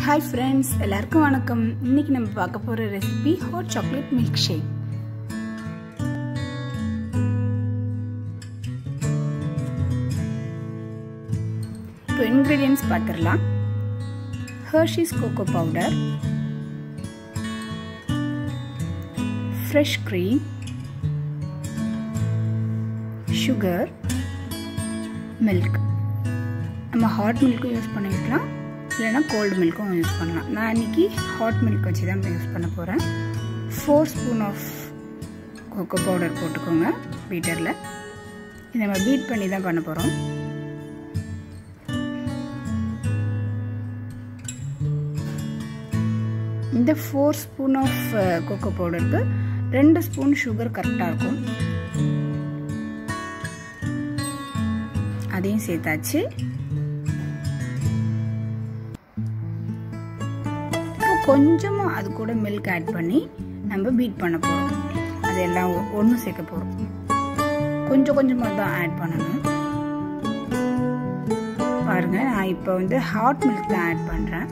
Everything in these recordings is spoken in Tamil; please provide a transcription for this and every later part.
ஹாய் ஃப்ரெண்ட்ஸ் எல்லாருக்கும் வணக்கம் இன்னைக்கு நம்ம பார்க்க போகிற recipe hot chocolate milk shake இப்போ இன்க்ரீடியன்ஸ் பார்த்துடலாம் Hershey's cocoa powder fresh cream sugar milk நம்ம ஹாட் மில்க்கும் யூஸ் பண்ணிக்கலாம் இல்லைனா கோல்டு மில்க்கும் யூஸ் பண்ணலாம் நான் இன்றைக்கி ஹாட் மில்க் வச்சு தான் யூஸ் பண்ண போகிறேன் four spoon of cocoa powder போட்டுக்கோங்க பீட்டரில் இதை நம்ம பீட் பண்ணி தான் பண்ண போகிறோம் இந்த ஃபோர் ஸ்பூன் ஆஃப் கொக்கோ பவுடருக்கு ரெண்டு ஸ்பூன் சுகர் கரெக்டாக இருக்கும் அதையும் சேர்த்தாச்சு கொஞ்சமாக அது கூட மில்க் ஆட் பண்ணி நம்ம பீட் பண்ண போகிறோம் அது எல்லாம் ஒன்று சேர்க்க போகிறோம் கொஞ்சம் கொஞ்சமாக தான் ஆட் பண்ணணும் பாருங்க நான் இப்போ வந்து ஹாட் மில்க் தான் ஆட் பண்ணுறேன்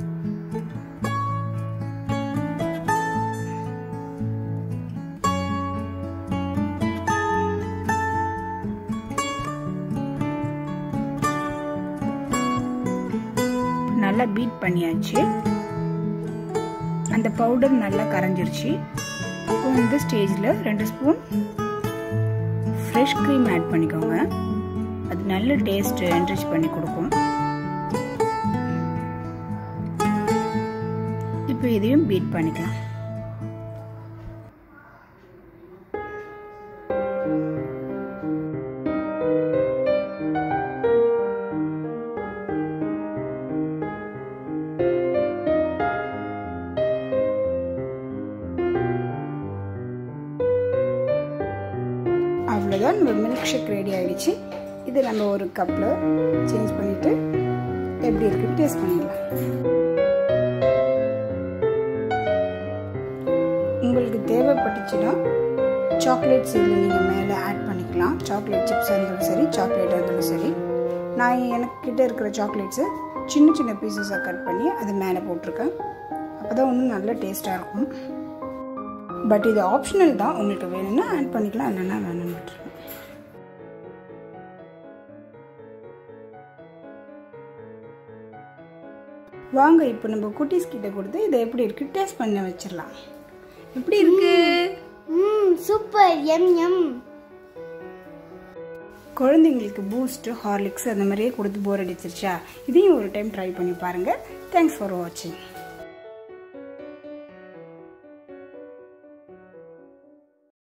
நல்லா பீட் பண்ணியாச்சு அந்த பவுடர் நல்லா கரைஞ்சிருச்சு இப்போ இந்த ஸ்டேஜில் ரெண்டு ஸ்பூன் ஃப்ரெஷ் க்ரீம் ஆட் பண்ணிக்கோங்க அது நல்ல டேஸ்ட் என்ரிச் பண்ணி கொடுக்கும் இப்போ இதையும் பீட் பண்ணிக்கலாம் அவ்வளோதான் நம்ம மில்க் ஷேக் ரெடி ஆகிடுச்சு இது நம்ம ஒரு கப்பில் சேஞ்ச் பண்ணிவிட்டு எப்படி இருக்குன்னு டேஸ்ட் பண்ணிடலாம் உங்களுக்கு தேவைப்பட்டுச்சுன்னா சாக்லேட்ஸ் இதில் நீங்கள் மேலே ஆட் பண்ணிக்கலாம் சாக்லேட் சிப்ஸாக இருந்தாலும் சரி சாக்லேட்டாக இருந்தாலும் சரி நான் எனக்கிட்ட இருக்கிற சாக்லேட்ஸு சின்ன சின்ன பீசஸாக கட் பண்ணி அது மேலே போட்டிருக்கேன் அப்போ தான் இன்னும் நல்ல டேஸ்ட்டாக இருக்கும் பட் இது ஆப்ஷனல் தான் உங்களுக்கு வேணும்னா ஆட் பண்ணிக்கலாம் இல்லைன்னா வேணும்னு விட்டுருங்க வாங்க இப்போ நம்ம குட்டீஸ் கிட்ட கொடுத்து இதை எப்படி இருக்கு டேஸ்ட் பண்ண வச்சிடலாம் எப்படி இருக்கு ம் சூப்பர் எம் எம் குழந்தைங்களுக்கு பூஸ்ட் ஹார்லிக்ஸ் அந்த மாதிரியே கொடுத்து போர் அடிச்சிருச்சா இதையும் ஒரு டைம் ட்ரை பண்ணி பாருங்க தேங்க்ஸ் ஃபார் வாட்சிங்